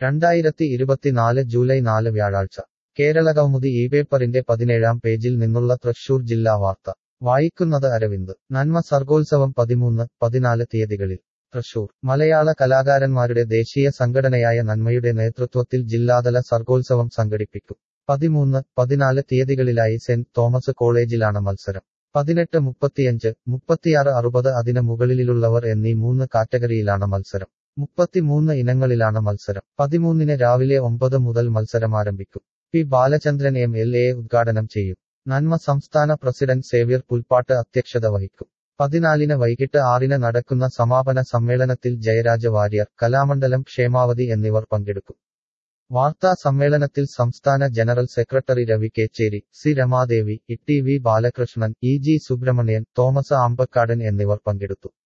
രണ്ടായിരത്തി ഇരുപത്തിനാല് ജൂലൈ നാല് വ്യാഴാഴ്ച കേരളകൗമുദി ഈ പേപ്പറിന്റെ പതിനേഴാം പേജിൽ നിന്നുള്ള തൃശൂർ ജില്ലാ വാർത്ത വായിക്കുന്നത് അരവിന്ദ് നന്മ സർഗോത്സവം പതിമൂന്ന് പതിനാല് തീയതികളിൽ തൃശൂർ മലയാള കലാകാരന്മാരുടെ ദേശീയ സംഘടനയായ നന്മയുടെ നേതൃത്വത്തിൽ ജില്ലാതല സർഗോത്സവം സംഘടിപ്പിക്കും പതിമൂന്ന് പതിനാല് തീയതികളിലായി സെന്റ് തോമസ് കോളേജിലാണ് മത്സരം പതിനെട്ട് മുപ്പത്തിയഞ്ച് മുപ്പത്തിയാറ് അറുപത് അതിന് മുകളിലുള്ളവർ എന്നീ മൂന്ന് കാറ്റഗറിയിലാണ് മത്സരം മുപ്പത്തിമൂന്ന് ഇനങ്ങളിലാണ് മത്സരം പതിമൂന്നിന് രാവിലെ ഒമ്പത് മുതൽ മത്സരം ആരംഭിക്കും P Balachandran M L A ഉദ്ഘാടനം ചെയ്യും നന്മ സംസ്ഥാന പ്രസിഡന്റ് സേവ്യർ പുൽപ്പാട്ട് അധ്യക്ഷത വഹിക്കും പതിനാലിന് വൈകിട്ട് ആറിന് നടക്കുന്ന സമാപന സമ്മേളനത്തിൽ ജയരാജ വാര്യർ കലാമണ്ഡലം ക്ഷേമാവതി എന്നിവർ പങ്കെടുക്കും വാർത്താ സമ്മേളനത്തിൽ സംസ്ഥാന general secretary Ravi Kecheri C Ramadevi E T V Balakrishnan E G Subrahmanyan Thomas Ambakkadan എന്നിവർ പങ്കെടുത്തു